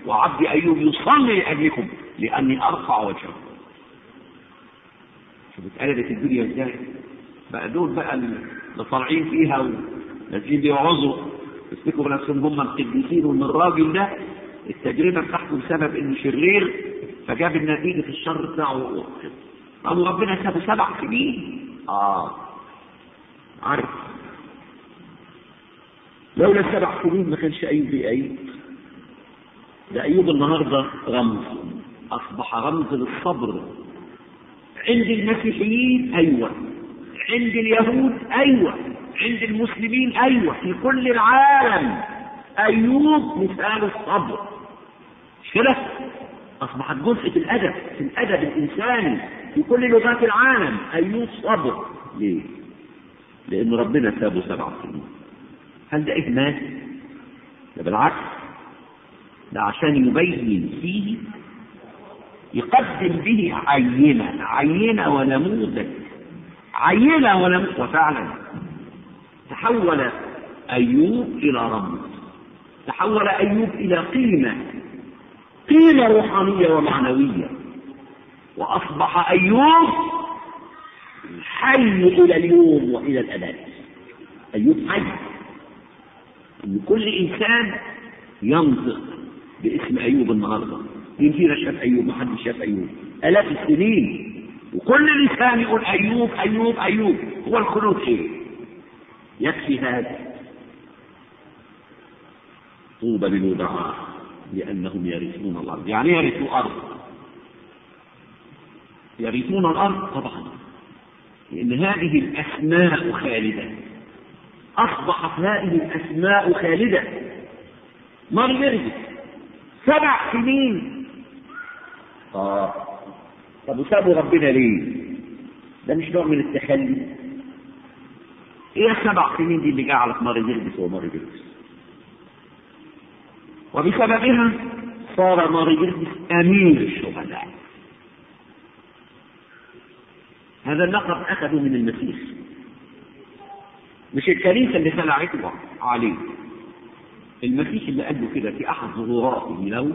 وعبد أيوب يصلي لأجلكم لأني أرفع وجهه شوف اتقلبت الدنيا ازاي بقى دول بقى اللي طالعين فيها ونازلين بيوعظوا يفتكروا نفسهم هم القديسين وان الراجل ده التجربه بتاعته بسبب انه شرير فجاب النتيجه الشر بتاعه قالوا ربنا سابه سبع سنين اه عارف لولا السبع سنين ما كانش ايوب ايوب ده ايوب النهارده رمز اصبح رمز للصبر عند المسيحيين ايوه عند اليهود ايوه عند المسلمين ايوه في كل العالم ايوب مثال الصبر مش كده اصبحت جزء في الادب في الادب الانساني في كل لغات العالم ايوب صبر ليه لان ربنا سابه سبع سنين هل ده اهمال ده بالعكس ده عشان يبين فيه يقدم به عينة عينة ونموذج عينة ونموذج وفعلا تحول أيوب إلى رمز تحول أيوب إلى قيمة قيمة روحانية ومعنوية وأصبح أيوب حي إلى اليوم وإلى الأبد أيوب حي إن كل إنسان ينطق باسم أيوب النهارده مين فينا شاف ايوب ما حدش شاف ايوب الاف السنين وكل لسان يقول ايوب ايوب ايوب هو الخلود ايه يكفي هذا طوبى للودعاء لانهم يرثون الارض يعني يرثوا ارض يرثون الارض طبعا لان هذه الاسماء خالده اصبحت هذه الاسماء خالده مر يرث سبع سنين اه طب وسابوا ربنا ليه؟ ده مش نوع من التخلي ايه السبع سنين دي اللي جعلت ماري جلبس وماري جلبس وبسببها صار ماري جلبس امير الشهداء هذا اللقب اخذه من المسيح مش الكنيسه اللي خلعته عليه المسيح اللي قال له كده في احد ظهوراته له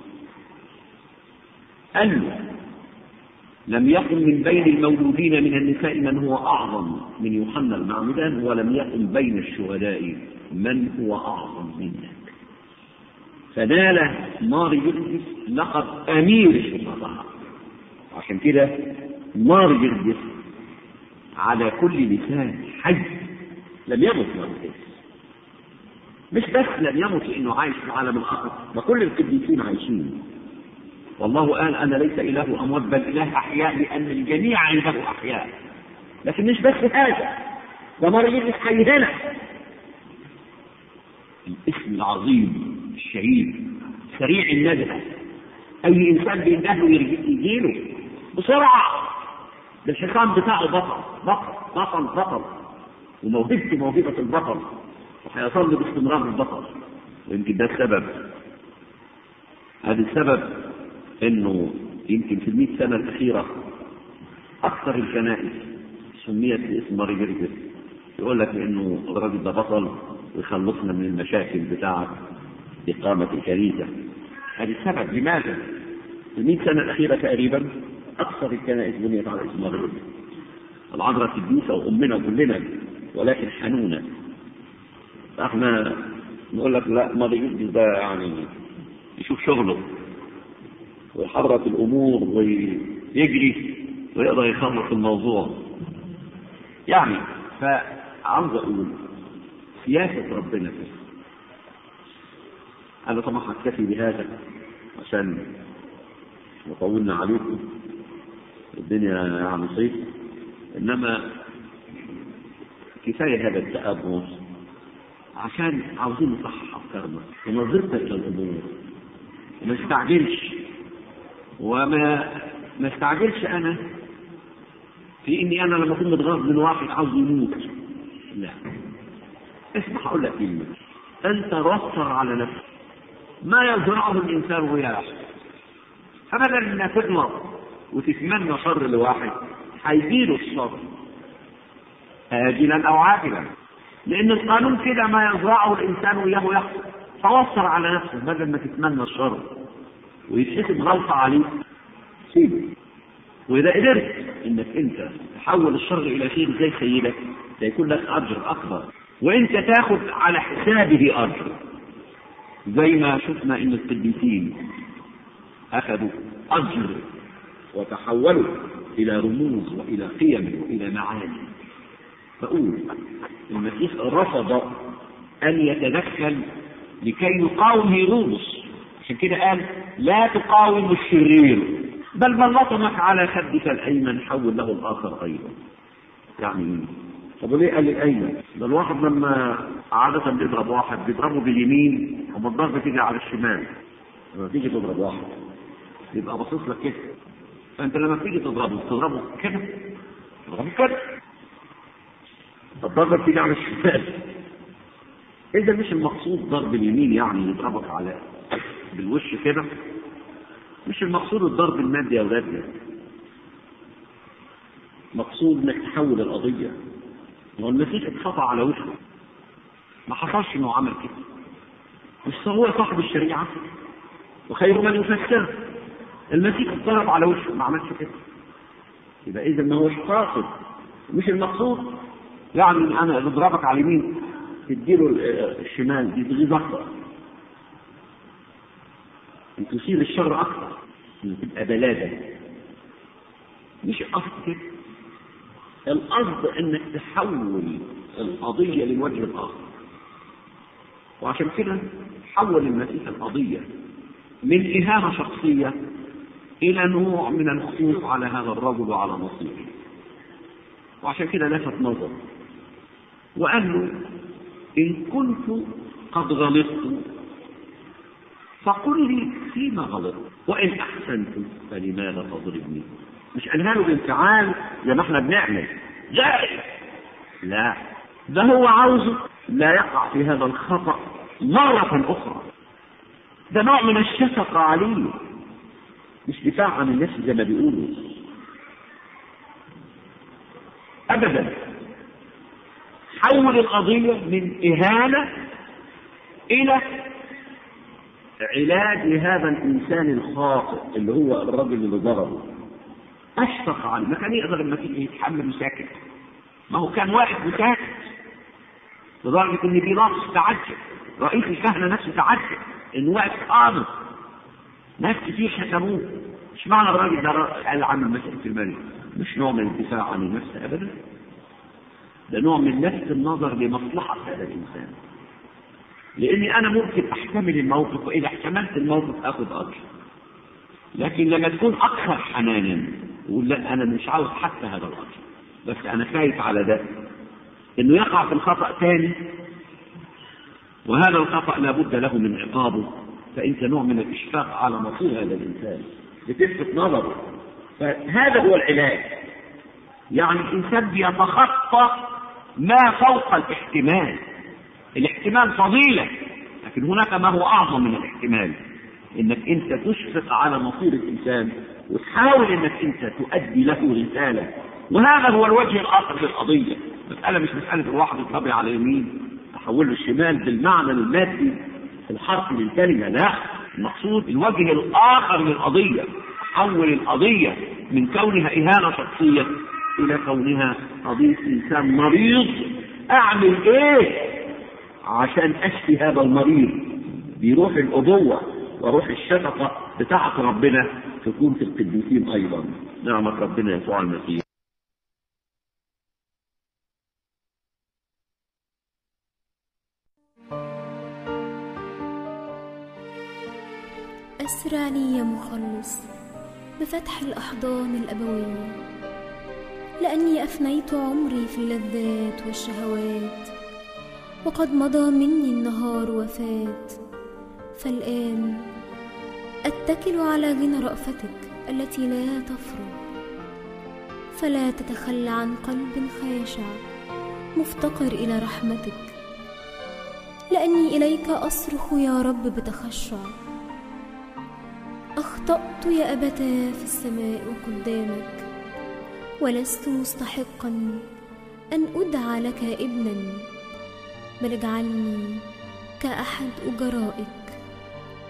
أن لم يكن من بين المولودين من النساء من هو أعظم من يوحنا المعمدان ولم يكن بين الشهداء من هو أعظم منك فنال ماري جرجس لقب أمير الشهداء عشان كده ماري جرجس على كل لسان حي لم يمت ماري جرجس مش بس لم يمت لأنه عايش في عالم الآخر ما كل القديسين عايشين والله قال انا ليس اله اموات بل اله احياء لان الجميع عنده احياء لكن مش بس هذا ده مريض حي هنا الاسم العظيم الشهيد سريع الندى اي انسان بيندهله يجيله بسرعه ده الحصان بتاعه بطل بطل بطل بطل وموهبته موهبه البطل وهيظل باستمرار البطل ويمكن ده السبب هذا السبب انه يمكن في المئة سنة الأخيرة أكثر الكنائس سميت باسم ماري جرجس يقول لك إنه الراجل ده بطل ويخلصنا من المشاكل بتاعة إقامة الكنيسة هذا السبب لماذا؟ في المئة سنة الأخيرة تقريبا أكثر الكنائس بنيت على اسم ماري جرجس العذراء القديسة وأمنا كلنا ولكن حنونة فاحنا نقول لك لا ماري جرجس ده يعني يشوف شغله ويحرك الامور ويجري ويقدر يخلص الموضوع يعني فعاوز اقول سياسة ربنا فيه انا طبعا هكتفي بهذا عشان وطولنا عليكم الدنيا يعني صيف انما كفايه هذا التأبس عشان عاوزين نصحح افكارنا ونظرتنا الى الامور وما نستعجلش وما ما استعجلش انا في اني انا لما اكون متغاظ من واحد عاوز يموت لا اسمح اقول لك كلمه انت وفر على نفسك ما يزرعه الانسان رياح ابدا انك تغلط وتتمنى شر لواحد هيجيله الشر آجلا أو عاجلا لأن القانون كده ما يزرعه الإنسان وإياه يحصل فوفر على نفسه بدل ما تتمنى الشر ويتحسب غلطة عليك سيبه وإذا قدرت إنك أنت تحول الشر إلى خير زي سيدك سيكون لك أجر أكبر وأنت تاخد على حسابه أجر زي ما شفنا إن القديسين أخذوا أجر وتحولوا إلى رموز وإلى قيم وإلى معاني فأقول المسيح رفض أن يتدخل لكي يقاوم هيرودس عشان كده قال لا تقاوم الشرير بل من لطمك على خدك الأيمن حول له الآخر أيضا يعني ايه؟ طب ليه قال الأيمن؟ ده الواحد لما عادة بيضرب واحد بيضربه باليمين وما الضربة تيجي على الشمال لما تيجي تضرب واحد يبقى باصص لك كده فأنت لما تيجي تضربه تضربه كده تضربه كده الضربة بتيجي على الشمال إذا مش المقصود ضرب اليمين يعني يضربك على بالوش كده مش المقصود الضرب المادي يا ولادنا مقصود انك تحول القضية هو المسيح اتخطى على وشه ما حصلش انه عمل كده مش هو صاحب الشريعة وخير من يفسرها المسيح اتضرب على وشه ما عملش كده يبقى اذا ما هوش قاصد مش المقصود يعني انا بضربك على اليمين تديله الشمال دي تغيظ اكتر ان تثير الشر اكتر ان تبقى بلاده مش القصد كده القصد انك تحول القضيه للوجه الاخر وعشان كده حول المسيح القضيه من اهانه شخصيه الى نوع من الخوف على هذا الرجل وعلى مصيره وعشان كده لفت نظر وقال له إن كنت قد غلطت فقل لي فيما غلطت وإن أحسنت فلماذا تضربني مش قالها له بانفعال زي ما احنا بنعمل جائز لا ده هو عاوزه لا يقع في هذا الخطأ مرة أخرى ده نوع من الشفقة عليه مش دفاع عن النفس زي ما بيقولوا أبدا حول القضية من إهانة إلى علاج لهذا الإنسان الخاطئ اللي هو الرجل اللي ضربه أشفق عنه ما كان يقدر المسيح يتحمل وساكت ما هو كان واحد وساكت لدرجة إن بيلاطس تعجب رئيس الكهنة نفسه تعجب إنه واقف قامت ناس كتير شتموه مش معنى الراجل ده قال عن المسيح في الملك مش نوع من الدفاع عن النفس أبدا ده نوع من نفس النظر لمصلحة هذا الإنسان لأني أنا ممكن أحتمل الموقف وإذا احتملت الموقف آخذ أجر لكن لما تكون أكثر حنانا يقول لا أنا مش عاوز حتى هذا الأجر بس أنا خايف على ده إنه يقع في الخطأ ثاني وهذا الخطأ لابد له من عقابه فأنت نوع من الإشفاق على مصير هذا الإنسان بتلفت نظره فهذا هو العلاج يعني الإنسان بيتخطى ما فوق الاحتمال الاحتمال فضيلة لكن هناك ما هو أعظم من الاحتمال إنك أنت تشفق على مصير الإنسان وتحاول إنك أنت تؤدي له رسالة وهذا هو الوجه الآخر للقضية مسألة مش مسألة الواحد يطبع على يمين تحول له الشمال بالمعنى المادي الحرفي للكلمة لا المقصود الوجه الآخر للقضية حول القضية من كونها إهانة شخصية إلى كونها قضية إنسان مريض أعمل إيه عشان أشفي هذا المريض بروح الأبوة وروح الشفقة بتاعة ربنا تكون في القديسين أيضا نعمة ربنا يسوع المسيح أسرع لي يا مخلص بفتح الأحضان الأبوية لأني أفنيت عمري في اللذات والشهوات وقد مضى مني النهار وفات فالآن أتكل على غنى رأفتك التي لا تفرغ فلا تتخلى عن قلب خاشع مفتقر إلى رحمتك لأني إليك أصرخ يا رب بتخشع أخطأت يا أبتاه في السماء وقدامك ولست مستحقا أن أدعى لك ابنا بل اجعلني كأحد أجرائك